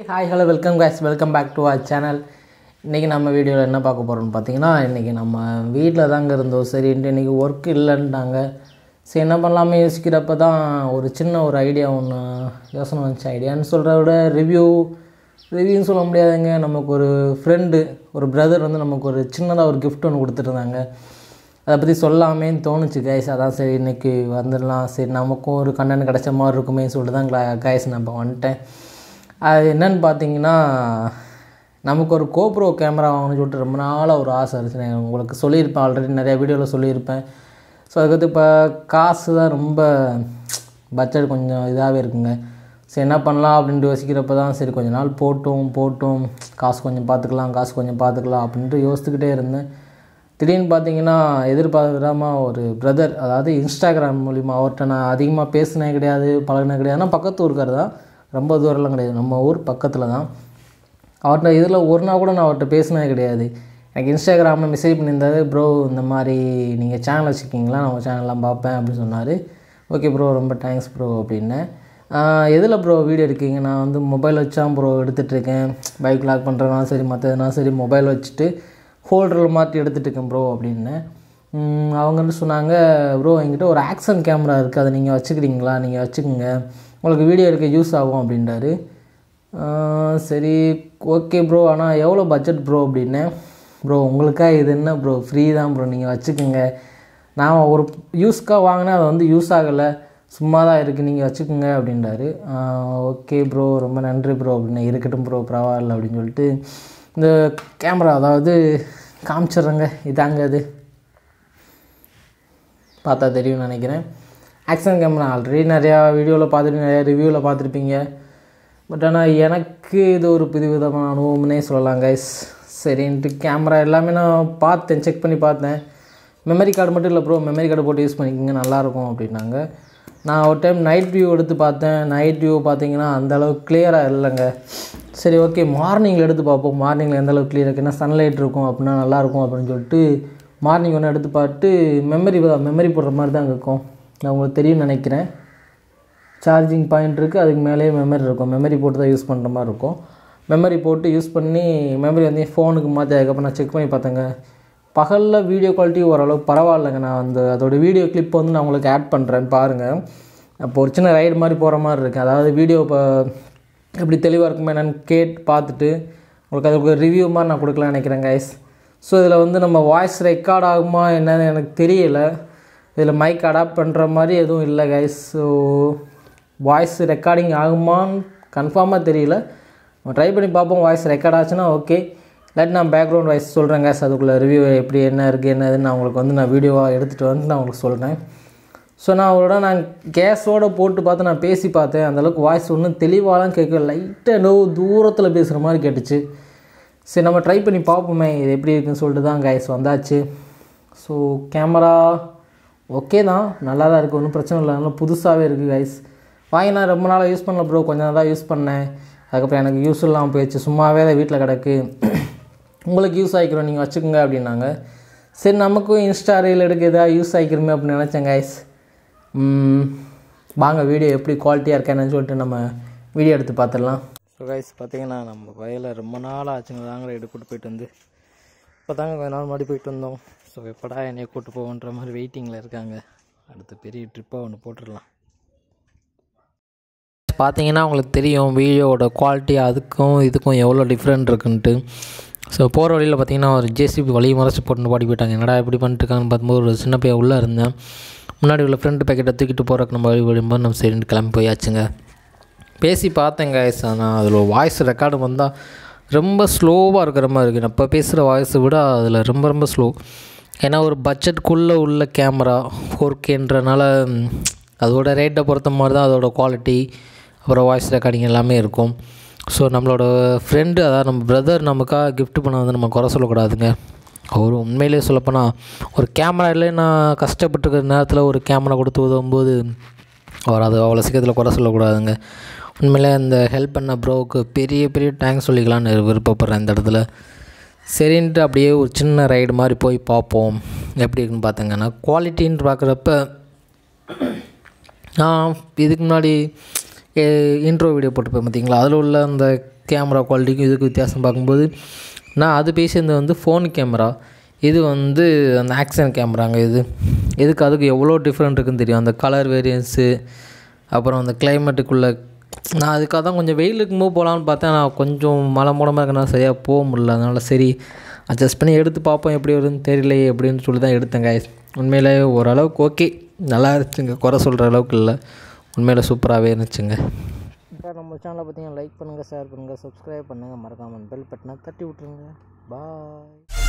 hi hello welcome guys welcome back to our channel இன்றைக்கி நம்ம வீடியோவில் என்ன பார்க்க போகிறோம்னு பார்த்தீங்கன்னா இன்றைக்கி நம்ம வீட்டில் தாங்க இருந்தோம் சரின்ட்டு இன்றைக்கி ஒர்க் இல்லைன்ட்டாங்க சரி என்ன பண்ணலாமே யோசிக்கிறப்ப தான் ஒரு சின்ன ஒரு ஐடியா ஒன்று யோசனை வந்துச்சு ஐடியான்னு சொல்கிறத விட ரிவ்யூ ரிவ்யூன்னு சொல்ல முடியாதுங்க நமக்கு ஒரு ஃப்ரெண்டு ஒரு பிரதர் வந்து நமக்கு ஒரு சின்னதாக ஒரு gift ஒன்று கொடுத்துருந்தாங்க அதை பற்றி சொல்லாமேன்னு தோணுச்சு கைஸ் அதான் சரி இன்றைக்கி வந்துடலாம் சரி நமக்கும் ஒரு கண்டென்ட் கிடைச்ச மாதிரி இருக்குமே சொல்லிட்டு தான் கைஸ் நான் இப்போ வந்துட்டேன் அது என்னன்னு பார்த்தீங்கன்னா நமக்கு ஒரு கோப்ரோ கேமரா வாங்கணும்னு சொல்லிட்டு ரொம்ப நாளாக ஒரு ஆசை இருந்துச்சு நான் உங்களுக்கு சொல்லியிருப்பேன் ஆல்ரெடி நிறைய வீடியோவில் சொல்லியிருப்பேன் ஸோ அதுக்கு இப்போ காசு தான் ரொம்ப பட்ஜெட் கொஞ்சம் இதாகவே இருக்குங்க சரி என்ன பண்ணலாம் அப்படின்ட்டு யோசிக்கிறப்ப தான் சரி கொஞ்ச நாள் போட்டும் போட்டும் காசு கொஞ்சம் பார்த்துக்கலாம் காசு கொஞ்சம் பார்த்துக்கலாம் அப்படின்ட்டு யோசித்துக்கிட்டே இருந்தேன் திடீர்னு பார்த்தீங்கன்னா எதிர்பார்க்காம ஒரு பிரதர் அதாவது இன்ஸ்டாகிராம் மூலிமா அவர்கிட்ட நான் அதிகமாக பேசினே கிடையாது பழகினே கிடையாது ஆனால் பக்கத்து ஊருக்கார் தான் ரொம்ப தூரம்லாம் கிடையாது நம்ம ஊர் பக்கத்தில் தான் அவர்கிட்ட இதில் ஒரு நாள் கூட நான் அவர்கிட்ட பேசினதே கிடையாது எனக்கு இன்ஸ்டாகிராமில் மெசேஜ் பண்ணியிருந்தாரு ப்ரோ இந்த மாதிரி நீங்கள் சேனல் வச்சுருக்கீங்களா நான் உங்கள் சேனல்லாம் பார்ப்பேன் அப்படின்னு சொன்னார் ஓகே ப்ரோ ரொம்ப தேங்க்ஸ் ப்ரோ அப்படின்னேன் எதில் ப்ரோ வீடியோ இருக்கீங்க நான் வந்து மொபைல் வச்சா ப்ரோ எடுத்துகிட்ருக்கேன் பைக் லாக் பண்ணுறதுனா சரி மற்றதுனா சரி மொபைல் வச்சுட்டு ஹோல்டரில் மாற்றி எடுத்துகிட்டு இருக்கேன் ப்ரோ அப்படின்னேன் ம், அவங்க வந்து சொன்னாங்க ப்ரோ என்கிட்ட ஒரு ஆக்ஷன் கேமரா இருக்குது அதை நீங்கள் வச்சுக்கிறீங்களா நீங்கள் வச்சுக்கோங்க உங்களுக்கு வீடியோ எடுக்க யூஸ் ஆகும் அப்படின்றாரு ஆ, சரி ஓகே ப்ரோ ஆனால் எவ்வளோ பட்ஜெட் ப்ரோ அப்படின்னேன் ப்ரோ உங்களுக்காக இது என்ன ப்ரோ ஃப்ரீ தான் ப்ரோ நீங்கள் வச்சுக்கோங்க நான் ஒரு யூஸ்க்காக வாங்கினேன் அது வந்து யூஸ் ஆகலை சும்மா தான் இருக்குது நீங்கள் வச்சுக்கோங்க அப்படின்றாரு ஓகே ப்ரோ ரொம்ப நன்றி ப்ரோ அப்படின்னு இருக்கட்டும் ப்ரோ பரவாயில்ல அப்படின்னு சொல்லிட்டு இந்த கேமரா அதாவது காமிச்சிட்றேங்க இதாங்க அது பார்த்தா தெரியும்னு நினைக்கிறேன் ஆக்ஷன் கேமரா ஆல்ரெடி நிறையா வீடியோவில் பார்த்துட்டு நிறையா ரிவ்யூவில் பார்த்துருப்பீங்க பட் ஆனால் எனக்கு இது ஒரு புதுவிதமான அனுபவம்னே சொல்லலாம் கைஸ் சரின்ட்டு கேமரா எல்லாமே நான் பார்த்தேன் செக் பண்ணி பார்த்தேன் மெமரி கார்டு மட்டும் இல்லை ப்ரோ மெமரி கார்டு போட்டு யூஸ் பண்ணிக்கோங்க நல்லாயிருக்கும் அப்படின்னாங்க நான் ஒரு டைம் நைட் வியூ எடுத்து பார்த்தேன் நைட் வியூ பார்த்தீங்கன்னா அந்தளவுக்கு கிளியராக இல்லைங்க சரி ஓகே மார்னிங்கில் எடுத்து பார்ப்போம் மார்னிங்கில் எந்த அளவுக்கு கிளியர் இருக்குது ஏன்னா சன்லைட் இருக்கும் அப்படின்னா நல்லாயிருக்கும் அப்படின்னு சொல்லிட்டு மார்னிங் ஒன்று எடுத்து பார்த்து மெமரி மெமரி போடுற மாதிரி தான் இருக்கும் நான் உங்களுக்கு தெரியும்னு நினைக்கிறேன் சார்ஜிங் பாயிண்ட் இருக்குது அதுக்கு மேலேயே மெமரி இருக்கும் மெமரி போட்டு தான் யூஸ் பண்ணுற மாதிரி இருக்கும் மெமரி போட்டு யூஸ் பண்ணி மெமரி வந்து ஃபோனுக்கு மாற்றி அதுக்கப்புறம் நான் செக் பண்ணி பார்த்தேங்க பகலில் வீடியோ குவாலிட்டி ஓரளவுக்கு பரவாயில்லைங்க நான் அந்த அதோட வீடியோ கிளிப் வந்து நான் உங்களுக்கு ஆட் பண்ணுறேன் பாருங்கள் அப்போ ஒரு சின்ன ரைடு மாதிரி போகிற மாதிரி இருக்குது அதாவது வீடியோ இப்போ எப்படி தெளிவாக இருக்குமே என்னன்னு கேட்டு பார்த்துட்டு உங்களுக்கு அதுக்கு ஒரு ரிவ்யூ மாதிரி நான் கொடுக்கலாம்னு நினைக்கிறேன் கைஸ் ஸோ இதில் வந்து நம்ம வாய்ஸ் ரெக்கார்ட் ஆகுமா என்னன்னு எனக்கு தெரியலை இதில் மைக் அடாப்ட் பண்ணுற மாதிரி எதுவும் இல்லை கைஸ் ஸோ வாய்ஸ் ரெக்கார்டிங் ஆகுமான்னு கன்ஃபார்மாக தெரியல நம்ம ட்ரை பண்ணி பார்ப்போம் வாய்ஸ் ரெக்கார்ட் ஆச்சுன்னா ஓகே இல்லாட்டி நான் பேக்ரவுண்ட் வாய்ஸ் சொல்கிறேன் கேஸ் அதுக்குள்ளே ரிவ்யூ எப்படி என்ன இருக்குது என்னதுன்னு நான் உங்களுக்கு வந்து நான் வீடியோவாக எடுத்துகிட்டு வந்து நான் உங்களுக்கு சொல்கிறேன் ஸோ நான் அவரோட நான் கேஸோடு போட்டு பார்த்து நான் பேசி பார்த்தேன் அந்தளவுக்கு வாய்ஸ் ஒன்றும் தெளிவாலாம் கேட்கல லைட்டாக ஏதோ தூரத்தில் பேசுகிற மாதிரி கேட்டுச்சு சரி நம்ம ட்ரை பண்ணி பார்ப்போமே இது எப்படி இருக்குன்னு சொல்லிட்டு தான் கைஸ் வந்தாச்சு ஸோ கேமரா ஓகே தான் நல்லா தான் இருக்குது ஒன்றும் பிரச்சனை இல்லை நல்லா புதுசாகவே இருக்குது கைஸ் வாங்கி நான் ரொம்ப நாளாக யூஸ் பண்ணல ப்ரோ கொஞ்சம் தான் யூஸ் பண்ணேன் அதுக்கப்புறம் எனக்கு யூஸ் இல்லாமல் போயிடுச்சு சும்மாவே தான் வீட்டில் கிடக்கு உங்களுக்கு யூஸ் ஆகிக்கிறோம் நீங்கள் வச்சுக்கோங்க அப்படின்னாங்க சரி நமக்கும் இன்ஸ்டா ரீல் எடுக்க எதாவது யூஸ் ஆகிக்கிறோமே அப்படின்னு நினச்சேன் கைஸ் வாங்க வீடியோ எப்படி குவாலிட்டியாக இருக்கேன்னு சொல்லிட்டு நம்ம வீடியோ எடுத்து பார்த்துடலாம் ஸோ கைஸ் பார்த்தீங்கன்னா நம்ம வயலில் ரொம்ப நாள் ஆச்சுங்க தாங்க ரைடு கூட்டு போயிட்டு வந்து இப்போ தாங்க கொஞ்ச நாள் முன்னாடி போயிட்டு வந்தோம் ஸோ எப்படா என்னைய கூட்டு போவோன்ற மாதிரி வெயிட்டிங்கில் இருக்காங்க அடுத்து பெரிய ட்ரிப்பாக ஒன்று போட்டுடலாம் பார்த்தீங்கன்னா உங்களுக்கு தெரியும் வீடியோவோட குவாலிட்டி அதுக்கும் இதுக்கும் எவ்வளோ டிஃப்ரெண்ட் இருக்குன்ட்டு ஸோ போகிற வழியில் பார்த்தீங்கன்னா ஒரு ஜேசிபி வழி மறைச்சி போட்டு பாடி போயிட்டாங்க என்னடா எப்படி பண்ணிட்டு இருக்காங்கன்னு பார்க்கும்போது ஒரு சின்ன பையன் உள்ளே இருந்தேன் முன்னாடி உள்ள ஃப்ரெண்டு பேக்கெட்டை தூக்கிட்டு போகிறக்கு நம்ம வழி விடும்போது நம்ம சரின்னு கிளம்பி போயாச்சுங்க பேசி பார்த்தேன் கைஸ் ஆனால் அதில் வாய்ஸ் ரெக்கார்டு வந்தால் ரொம்ப ஸ்லோவாக இருக்கிற மாதிரி இருக்குது நான் இப்போ பேசுகிற வாய்ஸை விட அதில் ரொம்ப ரொம்ப ஸ்லோ ஏன்னா ஒரு பட்ஜெட்குள்ளே உள்ள கேமரா ஃபோர் கேன்றனால அதோட ரேட்டை பொறுத்த மாதிரி தான் அதோட குவாலிட்டி அப்புறம் வாய்ஸ் ரெக்கார்டிங் எல்லாமே இருக்கும் ஸோ நம்மளோட ஃப்ரெண்டு அதாவது நம்ம பிரதர் நமக்காக கிஃப்ட் பண்ண வந்து நம்ம குறை சொல்லக்கூடாதுங்க அவர் உண்மையிலே சொல்லப்போனால் ஒரு கேமரா இல்லை நான் கஷ்டப்பட்டுருக்கிற நேரத்தில் ஒரு கேமரா கொடுத்து உதவும்போது அவர் அது அவ்வளோ சீக்கிரத்தில் குறை சொல்லக்கூடாதுங்க உண்மையிலே அந்த ஹெல்ப் பண்ண ப்ரோவுக்கு பெரிய பெரிய தேங்க்ஸ் சொல்லிக்கலான்னு விருப்பப்படுறேன் இந்த இடத்துல சரின்ட்டு அப்படியே ஒரு சின்ன ரைடு மாதிரி போய் பார்ப்போம் எப்படி இருக்குன்னு பார்த்தங்கன்னா குவாலிட்டின்னு பார்க்குறப்ப நான் இதுக்கு முன்னாடி இன்ட்ரோ வீடியோ போட்டுப்பேன் பார்த்தீங்களா அதில் உள்ள அந்த கேமரா குவாலிட்டிக்கும் இதுக்கு வித்தியாசம் பார்க்கும்போது நான் அது பேசியிருந்தது வந்து ஃபோன் கேமரா இது வந்து அந்த ஆக்ஷன் கேமராங்க இது இதுக்கு அதுக்கு எவ்வளோ டிஃப்ரெண்ட் இருக்குன்னு தெரியும் அந்த கலர் வேரியன்ஸு அப்புறம் அந்த கிளைமேட்டுக்குள்ளே நான் அதுக்காக தான் கொஞ்சம் வெயில் இருக்கும்போது போகலான்னு பார்த்தேன் நான் கொஞ்சம் மழை மூடமாக இருக்கனால சரியாக போக முடியல அதனால் சரி அட்ஜஸ்ட் பண்ணி எடுத்து பார்ப்போம் எப்படி வருதுன்னு தெரியலையே அப்படின்னு சொல்லி தான் எடுத்தேன் guys உண்மையிலே ஓரளவுக்கு ஓகே நல்லா இருந்துச்சுங்க குறை சொல்கிற அளவுக்கு இல்லை உண்மையில் சூப்பராகவே இருந்துச்சுங்க இப்போ நம்ம சேனலை பார்த்தீங்கன்னா லைக் பண்ணுங்கள் ஷேர் பண்ணுங்கள் சப்ஸ்கிரைப் பண்ணுங்கள் மறக்காமல் பெல் பட்டனை தட்டி விட்ருங்க பாய்